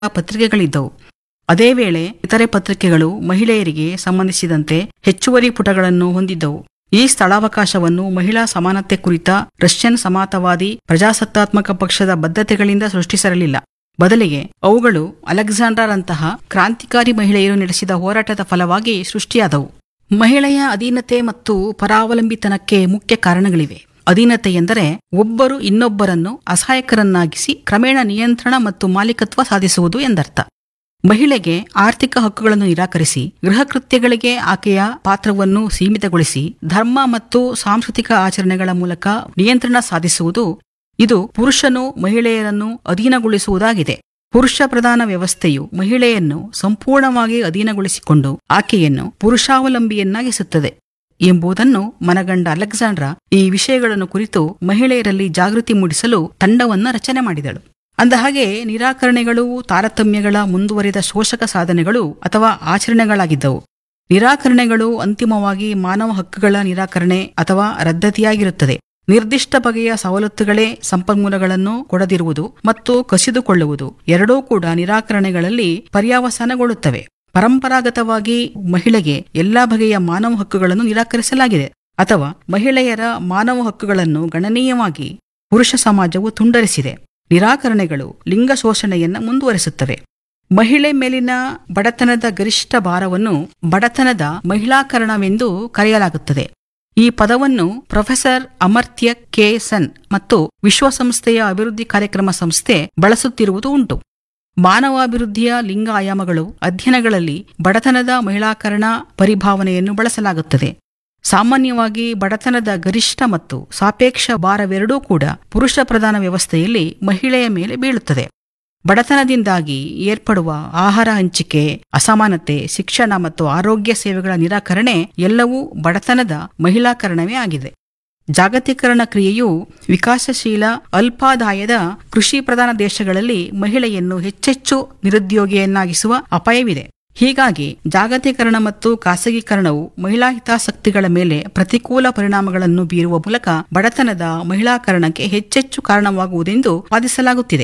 ಪತ್ರಿಕೆಗಳಿದ್ದವು ಅದೇ ವೇಳೆ ಇತರೆ ಪತ್ರಿಕೆಗಳು ಮಹಿಳೆಯರಿಗೆ ಸಂಬಂಧಿಸಿದಂತೆ ಹೆಚ್ಚುವರಿ ಪುಟಗಳನ್ನು ಹೊಂದಿದ್ದವು ಈ ಸ್ಥಳಾವಕಾಶವನ್ನು ಮಹಿಳಾ ಸಮಾನತೆ ಕುರಿತ ರಷ್ಯನ್ ಸಮಾತವಾದಿ ಪ್ರಜಾಸತ್ತಾತ್ಮಕ ಪಕ್ಷದ ಬದ್ಧತೆಗಳಿಂದ ಸೃಷ್ಟಿಸಿರಲಿಲ್ಲ ಬದಲಿಗೆ ಅವುಗಳು ಅಲೆಕ್ಸಾಂಡರ್ರಂತಹ ಕ್ರಾಂತಿಕಾರಿ ಮಹಿಳೆಯರು ನಡೆಸಿದ ಹೋರಾಟದ ಫಲವಾಗಿ ಸೃಷ್ಟಿಯಾದವು ಮಹಿಳೆಯ ಅಧೀನತೆ ಮತ್ತು ಪರಾವಲಂಬಿತನಕ್ಕೆ ಮುಖ್ಯ ಕಾರಣಗಳಿವೆ ಅಧೀನತೆ ಎಂದರೆ ಒಬ್ಬರು ಇನ್ನೊಬ್ಬರನ್ನು ಅಸಹಾಯಕರನ್ನಾಗಿಸಿ ಕ್ರಮೇಣ ನಿಯಂತ್ರಣ ಮತ್ತು ಮಾಲೀಕತ್ವ ಸಾಧಿಸುವುದು ಎಂದರ್ಥ ಮಹಿಳೆಗೆ ಆರ್ಥಿಕ ಹಕ್ಕುಗಳನ್ನು ನಿರಾಕರಿಸಿ ಗೃಹ ಕೃತ್ಯಗಳಿಗೆ ಆಕೆಯ ಪಾತ್ರವನ್ನು ಸೀಮಿತಗೊಳಿಸಿ ಧರ್ಮ ಮತ್ತು ಸಾಂಸ್ಕೃತಿಕ ಆಚರಣೆಗಳ ಮೂಲಕ ನಿಯಂತ್ರಣ ಸಾಧಿಸುವುದು ಇದು ಪುರುಷನು ಮಹಿಳೆಯರನ್ನು ಅಧೀನಗೊಳಿಸುವುದಾಗಿದೆ ಪುರುಷ ಪ್ರಧಾನ ವ್ಯವಸ್ಥೆಯು ಮಹಿಳೆಯನ್ನು ಸಂಪೂರ್ಣವಾಗಿ ಅಧೀನಗೊಳಿಸಿಕೊಂಡು ಆಕೆಯನ್ನು ಪುರುಷಾವಲಂಬಿಯನ್ನಾಗಿಸುತ್ತದೆ ಎಂಬುದನ್ನು ಮನಗಂಡ ಅಲೆಕ್ಸಾಂಡ್ರಾ ಈ ವಿಷಯಗಳನ್ನು ಕುರಿತು ಮಹಿಳೆಯರಲ್ಲಿ ಜಾಗೃತಿ ಮೂಡಿಸಲು ತಂಡವನ್ನ ರಚನೆ ಮಾಡಿದಳು ಅಂದಹಾಗೆ ನಿರಾಕರಣೆಗಳು ತಾರತಮ್ಯಗಳ ಮುಂದುವರಿದ ಶೋಷಕ ಸಾಧನೆಗಳು ಅಥವಾ ಆಚರಣೆಗಳಾಗಿದ್ದವು ನಿರಾಕರಣೆಗಳು ಅಂತಿಮವಾಗಿ ಮಾನವ ಹಕ್ಕುಗಳ ನಿರಾಕರಣೆ ಅಥವಾ ರದ್ದತಿಯಾಗಿರುತ್ತದೆ ನಿರ್ದಿಷ್ಟ ಬಗೆಯ ಸವಲತ್ತುಗಳೇ ಸಂಪನ್ಮೂಲಗಳನ್ನು ಕೊಡದಿರುವುದು ಮತ್ತು ಕಸಿದುಕೊಳ್ಳುವುದು ಎರಡೂ ಕೂಡ ನಿರಾಕರಣೆಗಳಲ್ಲಿ ಪರ್ಯಾವಸಾನಗೊಳ್ಳುತ್ತವೆ ಪರಂಪರಾಗತವಾಗಿ ಮಹಿಳೆಗೆ ಎಲ್ಲಾ ಬಗೆಯ ಮಾನವ ಹಕ್ಕುಗಳನ್ನು ನಿರಾಕರಿಸಲಾಗಿದೆ ಅಥವಾ ಮಹಿಳೆಯರ ಮಾನವ ಹಕ್ಕುಗಳನ್ನು ಗಣನೀಯವಾಗಿ ಪುರುಷ ಸಮಾಜವು ತುಂಡರಿಸಿದೆ ನಿರಾಕರಣೆಗಳು ಲಿಂಗ ಶೋಷಣೆಯನ್ನ ಮುಂದುವರಿಸುತ್ತವೆ ಮಹಿಳೆ ಮೇಲಿನ ಬಡತನದ ಗರಿಷ್ಠ ಭಾರವನ್ನು ಬಡತನದ ಮಹಿಳಾಕರಣವೆಂದು ಕರೆಯಲಾಗುತ್ತದೆ ಈ ಪದವನ್ನು ಪ್ರೊಫೆಸರ್ ಅಮರ್ತ್ಯ ಕೆ ಸನ್ ಮತ್ತು ವಿಶ್ವಸಂಸ್ಥೆಯ ಅಭಿವೃದ್ಧಿ ಕಾರ್ಯಕ್ರಮ ಸಂಸ್ಥೆ ಬಳಸುತ್ತಿರುವುದು ಉಂಟು ಮಾನವಾಭಿವೃದ್ಧಿಯ ಲಿಂಗ ಆಯಾಮಗಳು ಅಧ್ಯಯನಗಳಲ್ಲಿ ಬಡತನದ ಮಹಿಳಾಕರಣ ಪರಿಭಾವನೆಯನ್ನು ಬಳಸಲಾಗುತ್ತದೆ ಸಾಮಾನ್ಯವಾಗಿ ಬಡತನದ ಗರಿಷ್ಠ ಮತ್ತು ಸಾಪೇಕ್ಷ ಭಾರವೆರಡೂ ಕೂಡ ಪುರುಷ ಪ್ರಧಾನ ವ್ಯವಸ್ಥೆಯಲ್ಲಿ ಮಹಿಳೆಯ ಮೇಲೆ ಬೀಳುತ್ತದೆ ಬಡತನದಿಂದಾಗಿ ಏರ್ಪಡುವ ಆಹಾರ ಹಂಚಿಕೆ ಅಸಮಾನತೆ ಶಿಕ್ಷಣ ಮತ್ತು ಆರೋಗ್ಯ ಸೇವೆಗಳ ನಿರಾಕರಣೆ ಎಲ್ಲವೂ ಬಡತನದ ಮಹಿಳಾಕರಣವೇ ಆಗಿದೆ ಜಾಗತೀಕರಣ ಕ್ರಿಯೆಯು ವಿಕಾಸಶೀಲ ಅಲ್ಪಾದಾಯದ ಕೃಷಿ ಪ್ರಧಾನ ದೇಶಗಳಲ್ಲಿ ಮಹಿಳೆಯನ್ನು ಹೆಚ್ಚೆಚ್ಚು ನಿರುದ್ಯೋಗಿಯನ್ನಾಗಿಸುವ ಅಪಾಯವಿದೆ ಹೀಗಾಗಿ ಜಾಗತೀಕರಣ ಮತ್ತು ಖಾಸಗೀಕರಣವು ಮಹಿಳಾ ಹಿತಾಸಕ್ತಿಗಳ ಮೇಲೆ ಪ್ರತಿಕೂಲ ಪರಿಣಾಮಗಳನ್ನು ಬೀರುವ ಮೂಲಕ ಬಡತನದ ಮಹಿಳಾಕರಣಕ್ಕೆ ಹೆಚ್ಚೆಚ್ಚು ಕಾರಣವಾಗುವುದೆಂದು ವಾದಿಸಲಾಗುತ್ತಿದೆ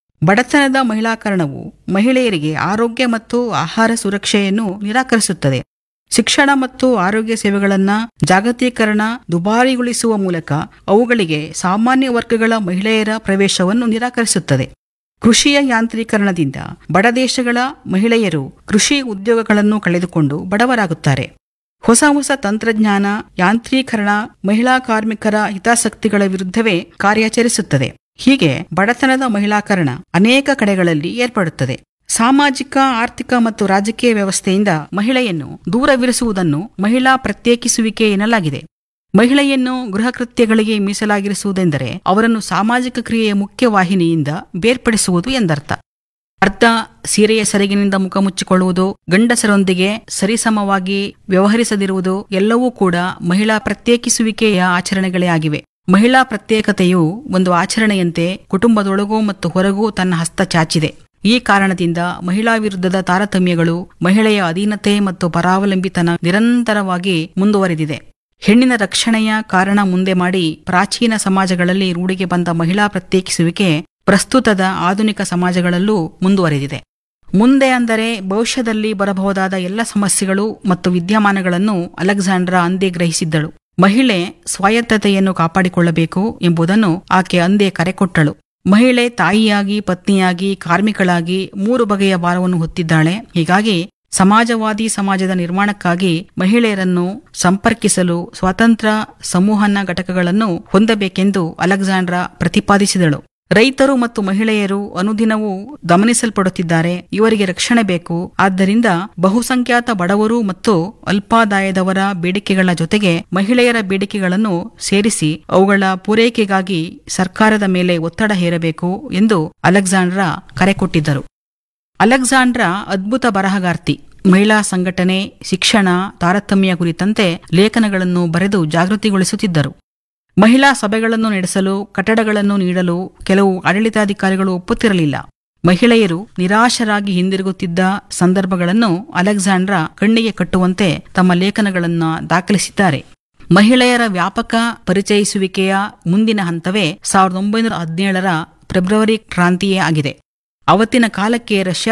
ಬಡತನದ ಮಹಿಳಾಕರಣವು ಮಹಿಳೆಯರಿಗೆ ಆರೋಗ್ಯ ಮತ್ತು ಆಹಾರ ಸುರಕ್ಷೆಯನ್ನು ನಿರಾಕರಿಸುತ್ತದೆ ಶಿಕ್ಷಣ ಮತ್ತು ಆರೋಗ್ಯ ಸೇವೆಗಳನ್ನ ಜಾಗತೀಕರಣ ದುಬಾರಿಗೊಳಿಸುವ ಮೂಲಕ ಅವುಗಳಿಗೆ ಸಾಮಾನ್ಯ ವರ್ಗಗಳ ಮಹಿಳೆಯರ ಪ್ರವೇಶವನ್ನು ನಿರಾಕರಿಸುತ್ತದೆ ಕೃಷಿಯ ಯಾಂತ್ರೀಕರಣದಿಂದ ಬಡ ದೇಶಗಳ ಮಹಿಳೆಯರು ಕೃಷಿ ಉದ್ಯೋಗಗಳನ್ನು ಕಳೆದುಕೊಂಡು ಬಡವರಾಗುತ್ತಾರೆ ಹೊಸ ಹೊಸ ತಂತ್ರಜ್ಞಾನ ಯಾಂತ್ರೀಕರಣ ಮಹಿಳಾ ಕಾರ್ಮಿಕರ ಹಿತಾಸಕ್ತಿಗಳ ವಿರುದ್ಧವೇ ಕಾರ್ಯಾಚರಿಸುತ್ತದೆ ಹೀಗೆ ಬಡತನದ ಮಹಿಳಾಕರಣ ಅನೇಕ ಕಡೆಗಳಲ್ಲಿ ಏರ್ಪಡುತ್ತದೆ ಸಾಮಾಜಿಕ ಆರ್ಥಿಕ ಮತ್ತು ರಾಜಕೀಯ ವ್ಯವಸ್ಥೆಯಿಂದ ಮಹಿಳೆಯನ್ನು ದೂರವಿರಿಸುವುದನ್ನು ಮಹಿಳಾ ಪ್ರತ್ಯೇಕಿಸುವಿಕೆ ಎನ್ನಲಾಗಿದೆ ಮಹಿಳೆಯನ್ನು ಗೃಹ ಕೃತ್ಯಗಳಿಗೆ ಮೀಸಲಾಗಿರಿಸುವುದೆಂದರೆ ಅವರನ್ನು ಸಾಮಾಜಿಕ ಕ್ರಿಯೆಯ ಮುಖ್ಯ ವಾಹಿನಿಯಿಂದ ಬೇರ್ಪಡಿಸುವುದು ಎಂದರ್ಥ ಅರ್ಧ ಸೀರೆಯ ಸೆರಗಿನಿಂದ ಮುಖ ಮುಚ್ಚಿಕೊಳ್ಳುವುದು ಗಂಡಸರೊಂದಿಗೆ ಸರಿಸಮವಾಗಿ ವ್ಯವಹರಿಸದಿರುವುದು ಎಲ್ಲವೂ ಕೂಡ ಮಹಿಳಾ ಪ್ರತ್ಯೇಕಿಸುವಿಕೆಯ ಆಚರಣೆಗಳೇ ಆಗಿವೆ ಮಹಿಳಾ ಪ್ರತ್ಯೇಕತೆಯು ಒಂದು ಆಚರಣೆಯಂತೆ ಕುಟುಂಬದೊಳಗೂ ಮತ್ತು ಹೊರಗೂ ತನ್ನ ಹಸ್ತ ಚಾಚಿದೆ ಈ ಕಾರಣದಿಂದ ಮಹಿಳಾ ವಿರುದ್ಧದ ತಾರತಮ್ಯಗಳು ಮಹಿಳೆಯ ಅಧೀನತೆ ಮತ್ತು ಪರಾವಲಂಬಿತನ ನಿರಂತರವಾಗಿ ಮುಂದುವರೆದಿದೆ ಹೆಣ್ಣಿನ ರಕ್ಷಣೆಯ ಕಾರಣ ಮುಂದೆ ಮಾಡಿ ಪ್ರಾಚೀನ ಸಮಾಜಗಳಲ್ಲಿ ರೂಢಿಗೆ ಬಂದ ಮಹಿಳಾ ಪ್ರತ್ಯೇಕಿಸುವಿಕೆ ಪ್ರಸ್ತುತದ ಆಧುನಿಕ ಸಮಾಜಗಳಲ್ಲೂ ಮುಂದುವರೆದಿದೆ ಮುಂದೆ ಅಂದರೆ ಭವಿಷ್ಯದಲ್ಲಿ ಬರಬಹುದಾದ ಎಲ್ಲ ಸಮಸ್ಯೆಗಳು ಮತ್ತು ವಿದ್ಯಮಾನಗಳನ್ನು ಅಲೆಕ್ಸಾಂಡ್ರಾ ಅಂದೇ ಗ್ರಹಿಸಿದ್ದಳು ಮಹಿಳೆ ಸ್ವಾಯತ್ತತೆಯನ್ನು ಕಾಪಾಡಿಕೊಳ್ಳಬೇಕು ಎಂಬುದನ್ನು ಆಕೆ ಅಂದೇ ಕರೆಕೊಟ್ಟಳು ಮಹಿಳೆ ತಾಯಿಯಾಗಿ ಪತ್ನಿಯಾಗಿ ಕಾರ್ಮಿಕಳಾಗಿ ಮೂರು ಬಗೆಯ ಭಾರವನ್ನು ಹೊತ್ತಿದ್ದಾಳೆ ಹೀಗಾಗಿ ಸಮಾಜವಾದಿ ಸಮಾಜದ ನಿರ್ಮಾಣಕ್ಕಾಗಿ ಮಹಿಳೆಯರನ್ನು ಸಂಪರ್ಕಿಸಲು ಸ್ವತಂತ್ರ ಸಂವಹನ ಘಟಕಗಳನ್ನು ಹೊಂದಬೇಕೆಂದು ಅಲೆಕ್ಸಾಂಡ್ರಾ ಪ್ರತಿಪಾದಿಸಿದಳು ರೈತರು ಮತ್ತು ಮಹಿಳೆಯರು ಅನುದಿನವೂ ಗಮನಿಸಲ್ಪಡುತ್ತಿದ್ದಾರೆ ಇವರಿಗೆ ರಕ್ಷಣೆ ಬೇಕು ಆದ್ದರಿಂದ ಬಹುಸಂಖ್ಯಾತ ಬಡವರು ಮತ್ತು ಅಲ್ಪಾದಾಯದವರ ಬೇಡಿಕೆಗಳ ಜೊತೆಗೆ ಮಹಿಳೆಯರ ಬೇಡಿಕೆಗಳನ್ನು ಸೇರಿಸಿ ಅವುಗಳ ಪೂರೈಕೆಗಾಗಿ ಸರ್ಕಾರದ ಮೇಲೆ ಒತ್ತಡ ಹೇರಬೇಕು ಎಂದು ಅಲೆಕ್ಸಾಂಡ್ರಾ ಕರೆ ಕೊಟ್ಟಿದ್ದರು ಅಲೆಕ್ಸಾಂಡ್ರಾ ಅದ್ಭುತ ಬರಹಗಾರ್ತಿ ಮಹಿಳಾ ಸಂಘಟನೆ ಶಿಕ್ಷಣ ತಾರತಮ್ಯ ಕುರಿತಂತೆ ಲೇಖನಗಳನ್ನು ಬರೆದು ಜಾಗೃತಿಗೊಳಿಸುತ್ತಿದ್ದರು ಮಹಿಳಾ ಸಭೆಗಳನ್ನು ನಡೆಸಲು ಕಟ್ಟಡಗಳನ್ನು ನೀಡಲು ಕೆಲವು ಆಡಳಿತಾಧಿಕಾರಿಗಳು ಒಪ್ಪುತ್ತಿರಲಿಲ್ಲ ಮಹಿಳೆಯರು ನಿರಾಶರಾಗಿ ಹಿಂದಿರುಗುತ್ತಿದ್ದ ಸಂದರ್ಭಗಳನ್ನು ಅಲೆಕ್ಸಾಂಡ್ರಾ ಕಣ್ಣಿಗೆ ಕಟ್ಟುವಂತೆ ತಮ್ಮ ಲೇಖನಗಳನ್ನು ದಾಖಲಿಸಿದ್ದಾರೆ ಮಹಿಳೆಯರ ವ್ಯಾಪಕ ಪರಿಚಯಿಸುವಿಕೆಯ ಮುಂದಿನ ಹಂತವೇ ಸಾವಿರದ ಒಂಬೈನೂರ ಹದಿನೇಳರ ಫೆಬ್ರವರಿ ಕ್ರಾಂತಿಯೇ ಆಗಿದೆ ಅವತ್ತಿನ ಕಾಲಕ್ಕೆ ರಷ್ಯಾ